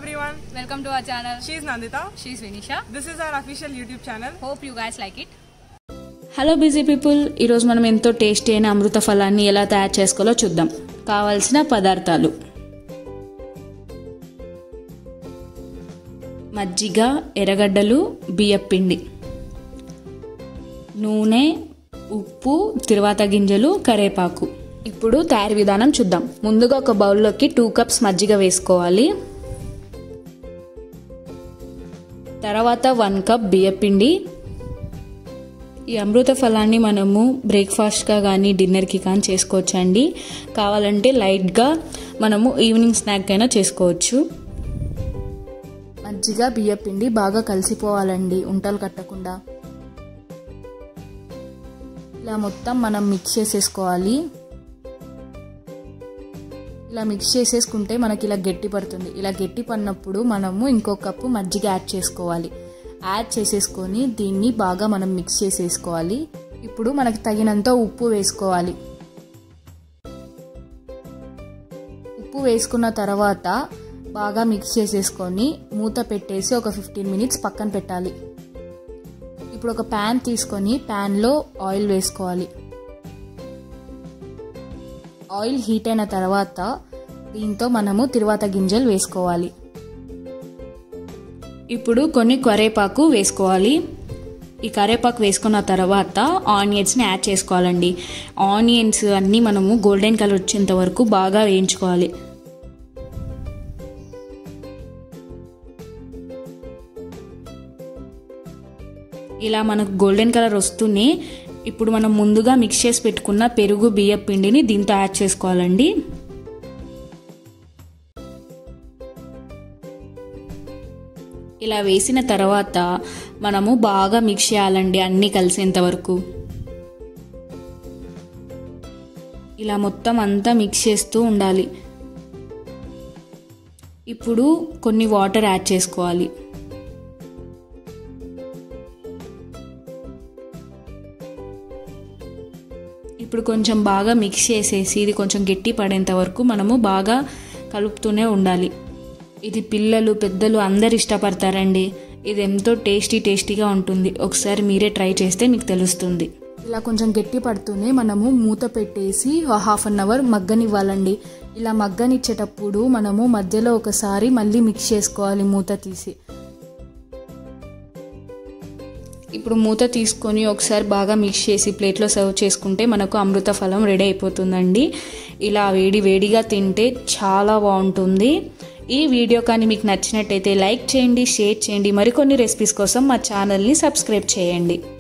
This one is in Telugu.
everyone. Welcome to our channel. She's Nandita. She's Vinisha. This is our official YouTube channel. Hope you guys like it. Hello busy people ఈరోజు మనం ఎంతో టేస్టీ అయిన అమృత ఫలాన్ని ఎలా తయారు చేసుకోవాలో చూద్దాం కావాల్సిన పదార్థాలు మజ్జిగ ఎర్రగడ్డలు బియ్యపిండి నూనె ఉప్పు తిరువాత గింజలు కరేపాకు ఇప్పుడు తయారీ విధానం చూద్దాం ముందుగా ఒక బౌల్లోకి టూ కప్స్ మజ్జిగ వేసుకోవాలి తర్వాత వన్ కప్ బియ్యపిండి ఈ అమృత ఫలాన్ని మనము బ్రేక్ఫాస్ట్గా కానీ డిన్నర్కి కానీ చేసుకోవచ్చండి కావాలంటే లైట్గా మనము ఈవినింగ్ స్నాక్ అయినా చేసుకోవచ్చు మజ్జిగ బియ్యపిండి బాగా కలిసిపోవాలండి ఉంటలు కట్టకుండా ఇలా మొత్తం మనం మిక్స్ చేసేసుకోవాలి ఇలా మిక్స్ చేసేసుకుంటే మనకి ఇలా గట్టి పడుతుంది ఇలా గట్టి పడినప్పుడు మనము ఇంకో కప్పు మజ్జిగ యాడ్ చేసుకోవాలి యాడ్ చేసేసుకొని దీన్ని బాగా మనం మిక్స్ చేసేసుకోవాలి ఇప్పుడు మనకి తగినంత ఉప్పు వేసుకోవాలి ఉప్పు వేసుకున్న తర్వాత బాగా మిక్స్ చేసేసుకొని మూత పెట్టేసి ఒక ఫిఫ్టీన్ మినిట్స్ పక్కన పెట్టాలి ఇప్పుడు ఒక ప్యాన్ తీసుకొని ప్యాన్లో ఆయిల్ వేసుకోవాలి ఆయిల్ హీట్ అయిన తర్వాత దీంతో మనము తిరువాత గింజలు వేసుకోవాలి ఇప్పుడు కొన్ని కరేపాకు వేసుకోవాలి ఈ కరేపాకు వేసుకున్న తర్వాత ఆనియన్స్ని యాడ్ చేసుకోవాలండి ఆనియన్స్ అన్నీ మనము గోల్డెన్ కలర్ వచ్చేంత వరకు బాగా వేయించుకోవాలి ఇలా మనకు గోల్డెన్ కలర్ వస్తూనే ఇప్పుడు మనం ముందుగా మిక్స్ చేసి పెట్టుకున్న పెరుగు బియ్య పిండిని దీంతో యాడ్ చేసుకోవాలండి ఇలా వేసిన తర్వాత మనము బాగా మిక్స్ చేయాలండి అన్నీ కలిసేంత వరకు ఇలా మొత్తం అంతా మిక్స్ చేస్తూ ఉండాలి ఇప్పుడు కొన్ని వాటర్ యాడ్ చేసుకోవాలి ఇప్పుడు కొంచెం బాగా మిక్స్ చేసేసి ఇది కొంచెం గట్టి పడేంత వరకు మనము బాగా కలుపుతూనే ఉండాలి ఇది పిల్లలు పెద్దలు అందరు ఇష్టపడతారండి ఇది ఎంతో టేస్టీ టేస్టీగా ఉంటుంది ఒకసారి మీరే ట్రై చేస్తే మీకు తెలుస్తుంది ఇలా కొంచెం గట్టి పడుతూనే మనము మూత పెట్టేసి హాఫ్ అన్ అవర్ మగ్గనివ్వాలండి ఇలా మగ్గనిచ్చేటప్పుడు మనము మధ్యలో ఒకసారి మళ్ళీ మిక్స్ చేసుకోవాలి మూత తీసి ఇప్పుడు మూత తీసుకొని ఒకసారి బాగా మిక్స్ చేసి ప్లేట్లో సర్వ్ చేసుకుంటే మనకు అమృత ఫలం రెడీ అయిపోతుందండి ఇలా వేడి వేడిగా తింటే చాలా బాగుంటుంది ఈ వీడియో కానీ మీకు నచ్చినట్టయితే లైక్ చేయండి షేర్ చేయండి మరికొన్ని రెసిపీస్ కోసం మా ఛానల్ని సబ్స్క్రైబ్ చేయండి